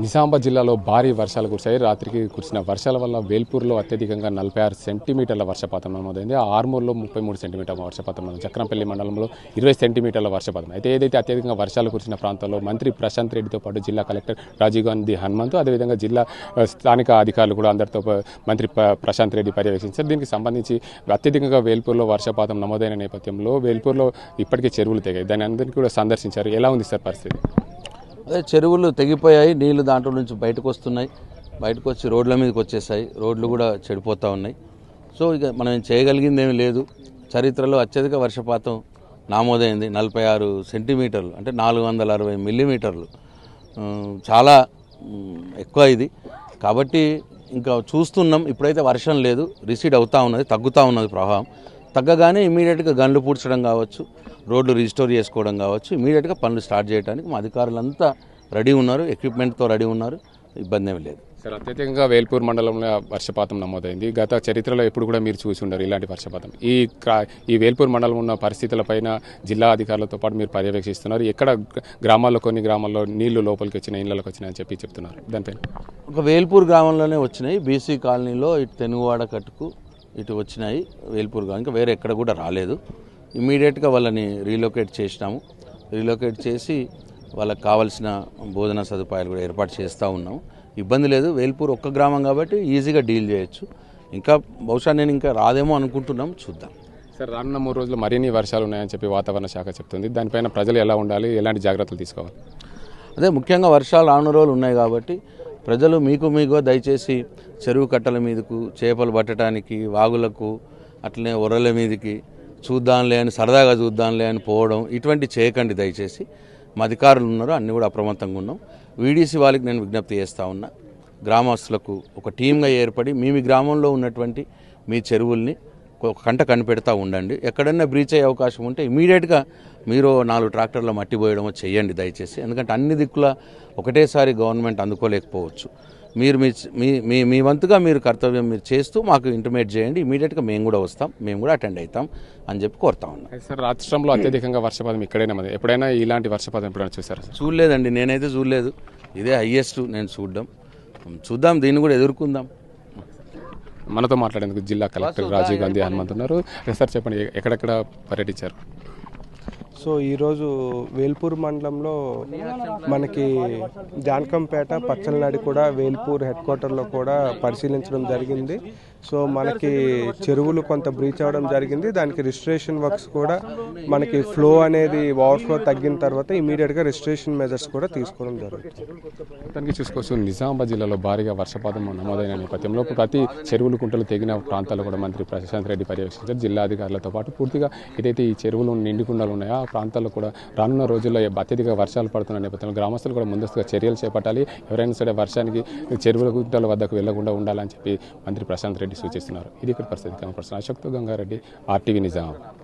నిజామాబాద్ జిల్లాలో భారీ వర్షాలు కురిశాయి రాత్రికి కురిసిన వర్షాల వల్ల వేల్పూర్లో అత్యధికంగా నలభై ఆరు సెంటీమీటర్ల వర్షపాతం నమోదైంది ఆర్మూర్లో ముప్పై మూడు సెంటీమీటర్ల వర్షపాతం నమోదు చక్రంపల్లి మండలంలో ఇరవై సెంటీమీటర్ల వర్షపాతం అయితే ఏదైతే అత్యధికంగా వర్షాలు కురిసిన ప్రాంతాల్లో మంత్రి ప్రశాంత్ రెడ్డితో పాటు జిల్లా కలెక్టర్ రాజీవ్ గాంధీ హనుమంతు అదేవిధంగా జిల్లా ఆ, స్థానిక అధికారులు కూడా అందరితో ప- మంత్రి ప- ప్రశాంత్ రెడ్డి పర్యవేక్షించారు దీనికి సంబంధించి అత్యధికంగా వేల్పూర్లో వర్షపాతం నమోదైన నేపథ్యంలో వేల్పూర్లో ఇప్పటికే చెరువులు తెగాయి దాని అందరికీ కూడా సందర్శించారు ఎలా ఉంది సార్ పరిస్థితి అదే చెరువులు తెగిపోయాయి నీళ్లు దాంట్లో నుంచి బయటకు వస్తున్నాయి బయటకు వచ్చి రోడ్ల మీదకి వచ్చేసాయి రోడ్లు కూడా చెడిపోతూ ఉన్నాయి సో ఇక మనం ఏం చేయగలిగింది ఏమీ లేదు చరిత్రలో అత్యధిక వర్షపాతం నామోదైంది నలభై ఆరు సెంటీమీటర్లు అంటే నాలుగు వందల అరవై మిల్లీమీటర్లు ఉమ్, చాలా ఉమ్, ఎక్కువ ఇది కాబట్టి ఇంకా చూస్తున్నాం ఇప్పుడైతే వర్షం లేదు రిసీడ్ అవుతా ఉన్నది తగ్గుతూ ఉన్నది ప్రవాహం తగ్గగానే ఇమీడియట్గా గన్లు పూడ్చడం కావచ్చు రోడ్లు రిస్టోర్ చేసుకోవడం కావచ్చు ఇమీడియట్గా పనులు స్టార్ట్ చేయడానికి మా అధికారులంతా రెడీ ఉన్నారు ఎక్విప్మెంట్తో రెడీ ఉన్నారు ఇబ్బంది ఏమీ లేదు సార్ అత్యధికంగా వేల్పూర్ మండలంలో వర్షపాతం నమోదైంది గత చరిత్రలో ఎప్పుడు కూడా మీరు చూసి ఉండరు ఇలాంటి వర్షపాతం ఈ క్రా- ఈ వేల్పూర్ మండలం ఉన్న పరిస్థితులపైన జిల్లా అధికారులతో పాటు మీరు పర్యవేక్షిస్తున్నారు ఎక్కడ గ్ర- గ్రామాల్లో కొన్ని గ్రామాల్లో నీళ్లు లోపలికి వచ్చినాయి ఇళ్లలోకి వచ్చినాయని చెప్పి చెప్తున్నారు దానిపైన ఒక వేల్పూర్ గ్రామంలోనే వచ్చినాయి బీసీ కాలనీలో ఇటు తెనుగువాడ కట్టుకు ఇటు వచ్చినాయి వేల్పూర్ గ్రామం ఇంకా వేరే ఎక్కడ కూడా రాలేదు ఇమీడియట్గా వాళ్ళని రీలొకేట్ చేసినాము రీలొకేట్ చేసి వాళ్ళకి కావాల్సిన భోజన సదుపాయాలు కూడా ఏర్పాటు చేస్తూ ఉన్నాము ఇబ్బంది లేదు వేల్పూర్ ఒక్క గ్రామం కాబట్టి ఈజీగా డీల్ చేయొచ్చు ఇంకా బహుశా నేను ఇంకా రాదేమో అనుకుంటున్నాం చూద్దాం సార్ రానున్న మూడు రోజులు మరిన్ని వర్షాలు ఉన్నాయని చెప్పి వాతావరణ శాఖ చెప్తుంది దానిపైన ప్రజలు ఎలా ఉండాలి ఎలాంటి జాగ్రత్తలు తీసుకోవాలి అదే ముఖ్యంగా వర్షాలు రాను రోజులు ఉన్నాయి కాబట్టి ప్రజలు మీకు మీకు దయచేసి చెరువు కట్టల మీదకు చేపలు పట్టడానికి వాగులకు అట్లనే ఒర్రల మీదకి చూద్దాంలే అని సరదాగా చూద్దాంలే అని పోవడం ఇటువంటి చేయకండి దయచేసి మా అధికారులు ఉన్నారు అన్నీ కూడా అప్రమత్తంగా ఉన్నాం వీడీసీ వాళ్ళకి నేను విజ్ఞప్తి చేస్తూ ఉన్నా గ్రామస్తులకు ఒక టీమ్గా ఏర్పడి మీ మీ గ్రామంలో ఉన్నటువంటి మీ చెరువుల్ని ఒక కంట కనిపెడతా ఉండండి ఎక్కడన్నా బ్రీచ్ అయ్యే అవకాశం ఉంటే ఇమీడియట్గా మీరు నాలుగు ట్రాక్టర్ల మట్టి పోయడమో చేయండి దయచేసి ఎందుకంటే అన్ని దిక్కుల ఒకటేసారి గవర్నమెంట్ అందుకోలేకపోవచ్చు మీరు మీ మీ మీ మీ వంతుగా మీరు కర్తవ్యం మీరు చేస్తూ మాకు ఇంటిమేట్ చేయండి ఇమీడియట్గా మేము కూడా వస్తాం మేము కూడా అటెండ్ అవుతాం అని చెప్పి కోరుతా ఉన్నాం అయితే సార్ రాష్ట్రంలో అత్యధికంగా వర్షపాతం ఇక్కడైనా మరి ఎప్పుడైనా ఇలాంటి వర్షపాతం ఎప్పుడైనా చూసారా సార్ చూడలేదండి నేనైతే చూడలేదు ఇదే హయ్యెస్ట్ నేను చూడడం చూద్దాం దీన్ని కూడా ఎదుర్కొందాం మనతో మాట్లాడేందుకు జిల్లా కలెక్టర్ రాజీవ్ గాంధీ హనుమంత్ ఉన్నారు సార్ చెప్పండి ఎక్కడెక్కడ పర్యటించారు సో ఈరోజు వేల్పూర్ మండలంలో మనకి జానకంపేట పచ్చలనాడి కూడా వేల్పూర్ హెడ్ క్వార్టర్లో కూడా పరిశీలించడం జరిగింది సో మనకి చెరువులు కొంత బ్రీచ్ అవ్వడం జరిగింది దానికి రిజిస్ట్రేషన్ వర్క్స్ కూడా మనకి ఫ్లో అనేది ఓవర్ఫ్లో తగ్గిన తర్వాత ఇమీడియట్గా రిజిస్ట్రేషన్ మెజర్స్ కూడా తీసుకోవడం జరుగుతుంది మొత్తానికి చూసుకోవచ్చు నిజామాబాద్ జిల్లాలో భారీగా వర్షపాతం నమోదైన నేపథ్యంలో ప్రతి చెరువులు కుంటలు తెగిన ప్రాంతాల్లో కూడా మంత్రి ప్రశాంత్ రెడ్డి పర్యవేక్షించారు జిల్లా అధికారులతో పాటు పూర్తిగా ఏదైతే ఈ చెరువులు నిండుకుండలు ఉన్నాయో ఆ ప్రాంతాల్లో కూడా రానున్న రోజుల్లో అత్యధిక వర్షాలు పడుతున్న నేపథ్యంలో గ్రామస్తులు కూడా ముందస్తుగా చర్యలు చేపట్టాలి ఎవరైనా సరే వర్షానికి చెరువుల గుంటల వద్దకు వెళ్లకుండా ఉండాలని చెప్పి మంత్రి ప్రశాంత్ రెడ్డి సూచిస్తున్నారు ఇది ఇక్కడ పరిస్థితి కనపడుతుంది అశోక్తో గంగారెడ్డి ఆర్టీవీ నిజామాబాద్